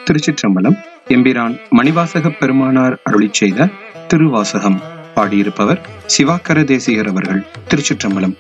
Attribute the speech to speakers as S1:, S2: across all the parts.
S1: திருச்சிற்றம்பலம் எம்பிரான் மணிவாசக பெருமானார் அருளிச் செய்த திருவாசகம் பாடியிருப்பவர் சிவாக்கர தேசிகர் அவர்கள் திருச்சிற்றம்பலம்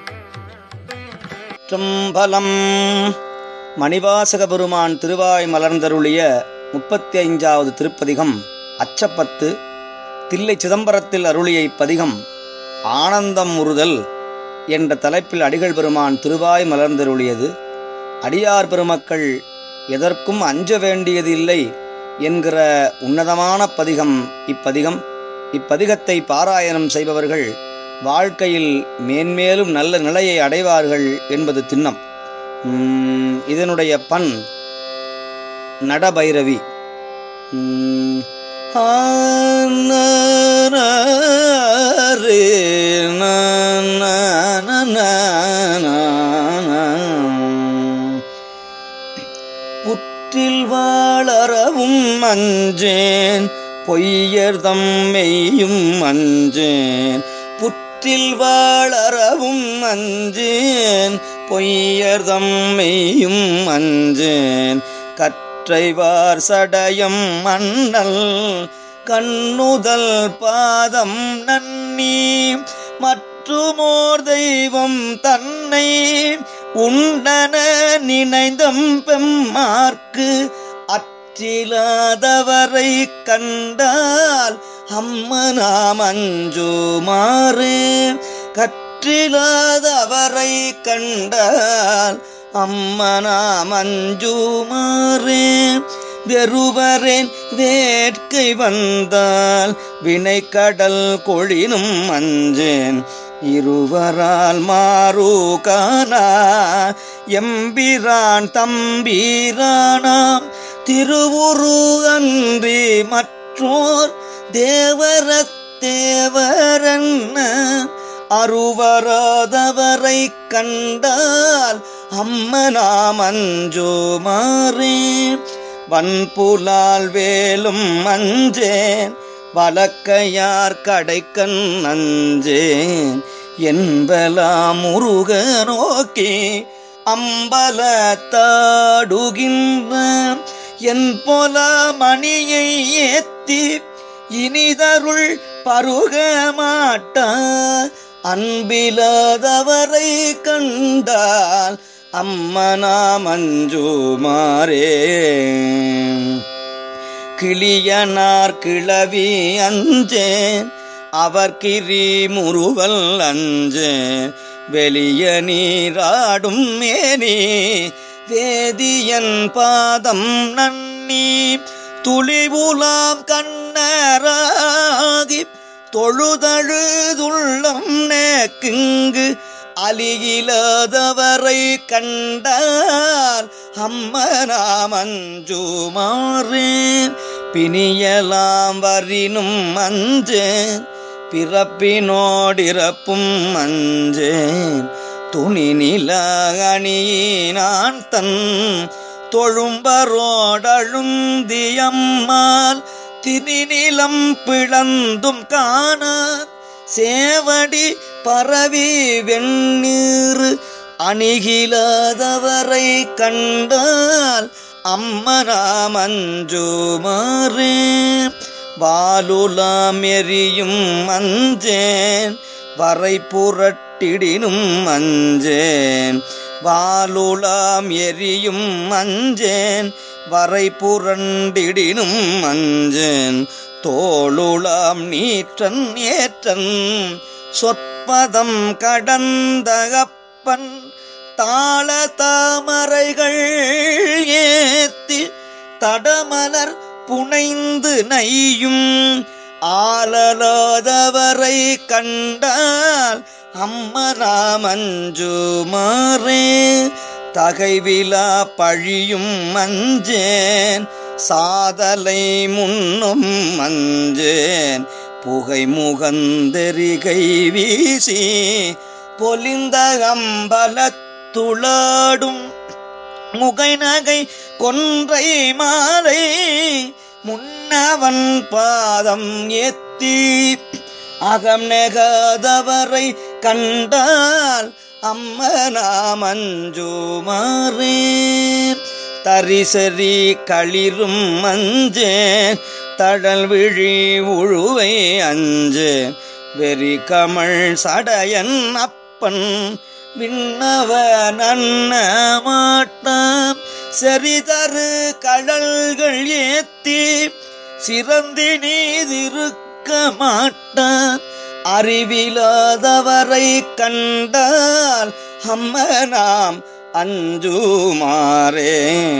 S2: சிற்றம்பலம் மணிவாசக பெருமான் திருவாய் மலர்ந்தருளிய முப்பத்தி ஐந்தாவது திருப்பதிகம் அச்சப்பத்து தில்லை சிதம்பரத்தில் அருளிய இப்பதிகம் ஆனந்தம் முறுதல் என்ற தலைப்பில் அடிகள் பெருமான் திருவாய் மலர்ந்தருளியது அடியார் பெருமக்கள் எதற்கும் அஞ்ச வேண்டியது இல்லை என்கிற உன்னதமான பதிகம் இப்பதிகம் இப்பதிகத்தை பாராயணம் செய்பவர்கள் வாழ்க்கையில் மேன்மேலும் நல்ல நிலையை அடைவார்கள் என்பது திண்ணம் உம், இதனுடைய பண் நடபைரவி உம், ஆ, ந, ந, ரே, ந, ந, ந, ந, ந, ந. புற்றில் வாழறவும் அஞ்சேன் பொய்யர்தம் மெய்யும் அஞ்சேன் புற்றில் வாழறவும் அஞ்சேன் பொய்யர்தம் மெய்யும் அஞ்சேன் கற்றைவார் சடயம் மன்னல் கண்ணுதல் பாதம் நன்னி மற்றுமோர் தெய்வம் தன்னை உண்டன நினைந்தம் பெம்மார்க்கு அற்றிலாதவரை கண்டால் அம்மனாம் அஞ்சுமாறு கற்றிலாதவரை கண்டால் அம்மனாம் அஞ்சுமாறு வெறுவரேன் வேட்கை வந்தால் வினை கடல் கொழினும் அஞ்சேன் இருவரால் மாறுகானா எம்பிரான் தம்பீரானாம் திருவுரு அன்றி மற்றோர் தேவரத் தேவரன்ன அருவராதவரை கண்டால் அம்மனாம் அஞ்சோமாறே வன்புலால் வேலும் அஞ்சேன் வழக்கையார் கடைக்கண் அஞ்சேன் என்பலாம் முருக நோக்கி அம்பலத்தாடுகின்ற என் போல மணியை ஏத்தி இனிதருள் பருக மாட்டார் அன்பிலாதவரை கண்டால் அம்மனா மஞ்சுமாரே கிளியனார் கிளவி அஞ்சேன் அவர் கிரி முறுவல் அஞ்சேன் வெளிய நீராடும் மேனி வேதியன் பாதம் நன்னி துளிவுலாம் கண்ணராகி தொழுதழுதுள்ளம் நேக்குங்கு அலியிலாதவரை கண்டால் அம்மனாம் அஞ்சுமாறேன் பிணியலாம் வரினும் அஞ்சேன் பிறப்பினோடிறப்பும் அஞ்சேன் துணி நில அணியினான் தன் தொழும்பரோடழுந்தியம்மாள் திணிநிலம் பிளந்தும் காண சேவடி பரவி வெண்ணீர் அணிகிலாதவரை கண்டால் அம்மனாம் அஞ்சுமாறே வாலுலாம் எரியும் அஞ்சேன் வரை புரட்டிடினும் அஞ்சேன் வாலுலாம் எரியும் அஞ்சேன் வரை புரண்டிடினும் அஞ்சேன் தோளுலாம் நீற்றன் ஏற்றன் சொற்பதம் கடந்தகப்பன் தாள தாமரைகள் ஏத்தி தடமலர் புனைந்து நையும் ஆலலாதவரை கண்டால் அம்மனா மஞ்சுமாறே தகைவிலா பழியும் மஞ்சேன் சாதலை முன்னும் மஞ்சேன் புகை முகந்தெரிகை வீசி பொலிந்த அம்பலத்துளாடும் முகை நகை கொன்றை மாலை முன்னவன் பாதம் ஏத்தி அகம் நெகாதவரை கண்டால் அம்மனா மஞ்சுமாறே தரிசரி களிரும் அஞ்சேன் தடல் விழி உழுவை அஞ்சேன் வெறி கமழ் சடையன் அப்பன் விண்ணவ நன்ன மாட்டாம் செறிதரு கடல்கள் ஏத்தி சிறந்தி நீதிருக்க மாட்டான் அறிவிலாதவரை கண்டால் அம்மனாம் அஞ்சுமாறே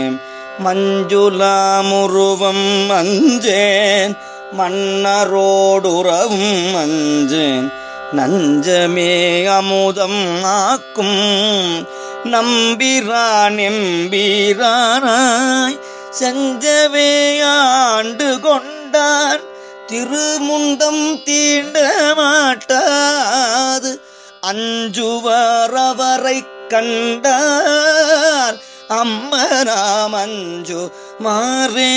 S2: மஞ்சுளாமுருவம் அஞ்சேன் மன்னரோடுறவும் அஞ்சேன் நஞ்சமே அமுதம் ஆக்கும் நம்பிரான் எம்பீரானாய் செஞ்சவே ஆண்டு கொண்டான் திருமுண்டம் தீண்ட மாட்டாது அஞ்சுவர் அவரை கண்டால் அம்மனாம் அஞ்சு மாறே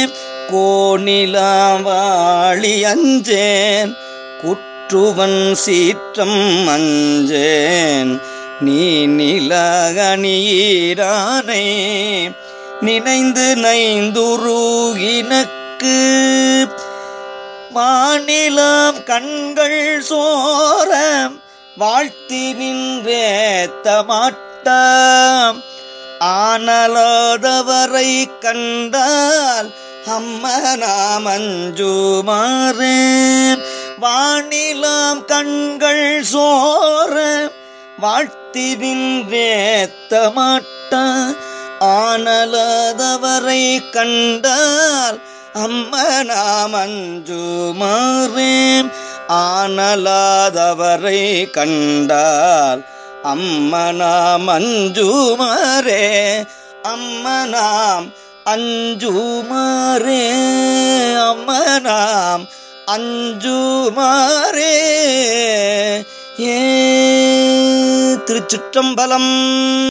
S2: கோணிலாவாளி அஞ்சேன் குற்றுவன் சீற்றம் அஞ்சேன் நீ நிலகணியீரானே நினைந்து நைந்துருகினக்கு மாநிலம் கண்கள் சோர வாழ்த்தி நின்றேத்த மாட்டாம் ஆனலாதவரை கண்டால் அம்மனாம் அஞ்சுமாறேன் வானிலாம் கண்கள் சோர வாழ்த்தி நின்றேத்த மாட்டான் ஆனலாதவரை கண்டால் அம்மனாம் அஞ்சுமாறேன் ஆனலாதவரை கண்டால் அம்மனாம் அஞ்சுமாறே அம்மனாம் அஞ்சுமாறே அம்மனாம் அஞ்சுமாறே ஏ திருச்சிற்றம்பலம்